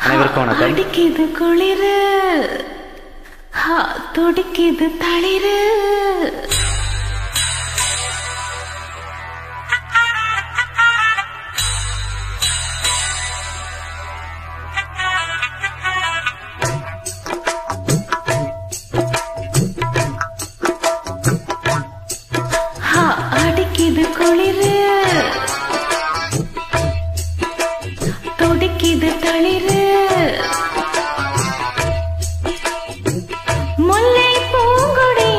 அனைவருக்கும் வணக்கம் அடிக்குது குளிரு ஹா, துடிக்குது தளிரு ஹா, அடிக்குது குளிரு துடிக்குது தளிரு முல்லை பூங்கொடி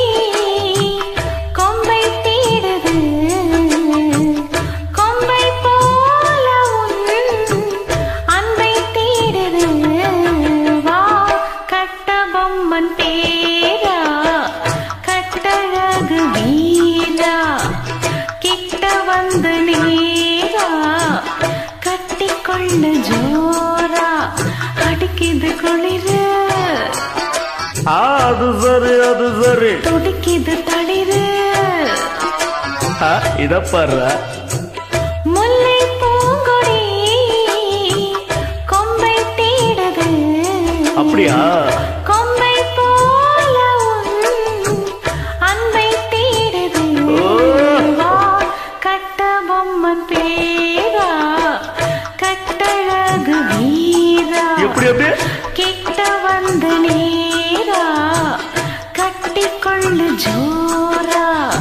கொம்பை தேடுது கொம்பை போல உன் அன்பை தேடுது வா கட்ட பொம்மன் பேரா கட்டழகு வீரா கிட்ட வந்து நேரா கட்டிக்கொள்ள ஜோரா அடிக்குது குளிரு ஆ, அது சரி அது சரி துடிக்குது தளிரு ஆ, இத பாரு முல்லை பூங்கொடி கொம்பை தேடுது அப்படியா கொம்பை போல உன் அன்பை தேடுது ஓ. வா கட்ட பொம்மன் பேரா கட்டழகு வீரா எப்படி எப்படி கிட்ட வந்து நேரா கட்டிக்கொள்ளு ஜோரா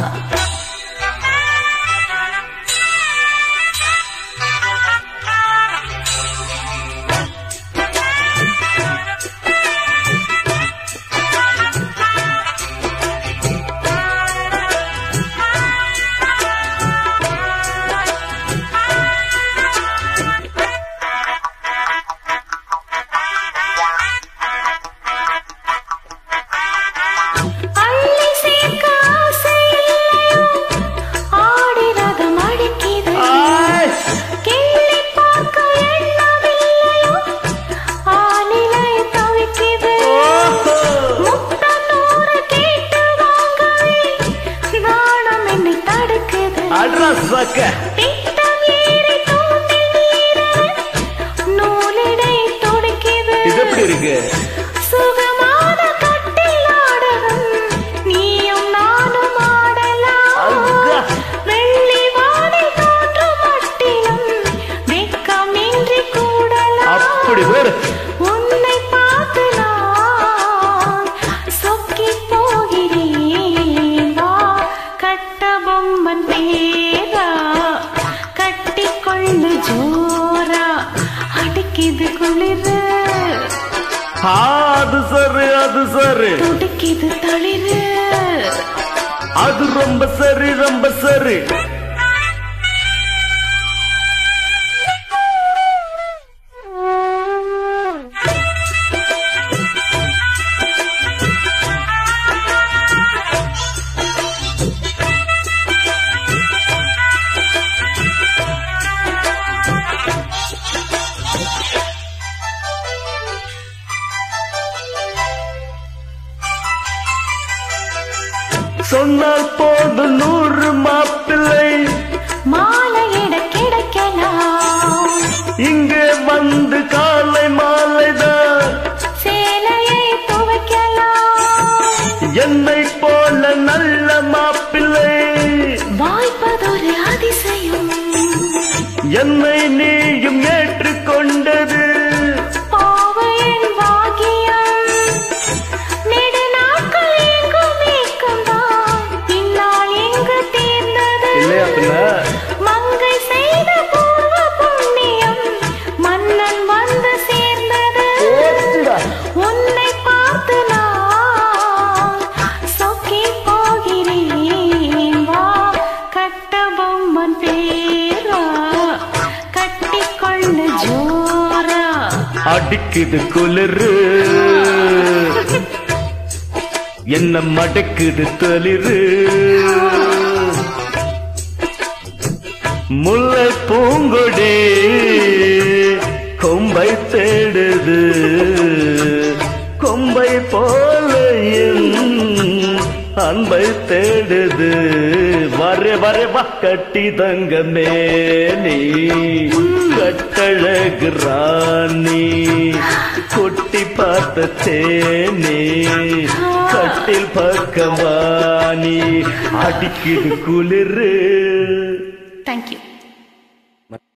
அள்ளி சேர்க்க ஆசை இல்லையோ ஆடி ரதம் அடிக்குது ஆய். கிள்ளி பார்க்க எண்ணமில்லையோ ஆனிலை தவிக்குது ஓஹோ. முத்தனூறு கேட்டு வாங்கவே நாணம் என்னை தடுக்குது அட்ரா சக்க திட்டம் ஏறி தூண்டில் வீர நூலிடை துடிக்குது இது எப்படி இருக்கு சுகமான கட்டில் ஆடவும் நீயும் நானும் ஆடலாம் அக்கா. வெள்ளி வானில் தோன்றும் மட்டிலும் வெட்கமின்றி கூடலாம் அப்படி பேரு உன்னை பார்த்து நான் சொக்கிப் போகிறேன். வா, கட்ட பொம்மன் பேரா கட்டிக்கொள்ளு ஜோரா அடிக்குது குளிரு ஆ, அது சரி அது சரி துடிக்குது தளிரு அது ரொம்ப சரி ரொம்ப சரி சொன்னால் போது நூறு மாப்பிள்ளை மாலையிட கிடைக்கலாம் இங்கே வந்து காலை மாலைதான் சேலையை துவைக்கலாம் என்னை போல நல்ல மாப்பிள்ளை வாய்ப்பதொரு அதிசயம் என்னை நீயும் ஏற்றுக்கொண்டது பாவையின் பாக்கியம் நெடுநாட்கள் எங்கும் ஏக்கம்தான் இந்நாள் எங்கு தீர்ந்தது இல்லையா பின்ன மங்கை செய்த பூர்வ புண்ணியம் மன்னன் வந்து சேர்ந்தது உன்னை பார்த்து நான் சொக்கி போகிறேன் வா கட்ட பொம்மன் பேரா கட்டிக்கொள்ளு ஜோரா அடிக்குது குளிரு என்ன மடக்குது தளிரு முல்லை பூங்கொடி கொம்பை தேடுது கொம்பை போல என் அன்பை தேடுது வர வர வா கட்டி தங்கமே நீ உன் கட்டழகு ராணி கொட்டி பார்த்த தேனே கட்டில் பக்கவாணி அடிக்குது குளிரு தேங்க்யூ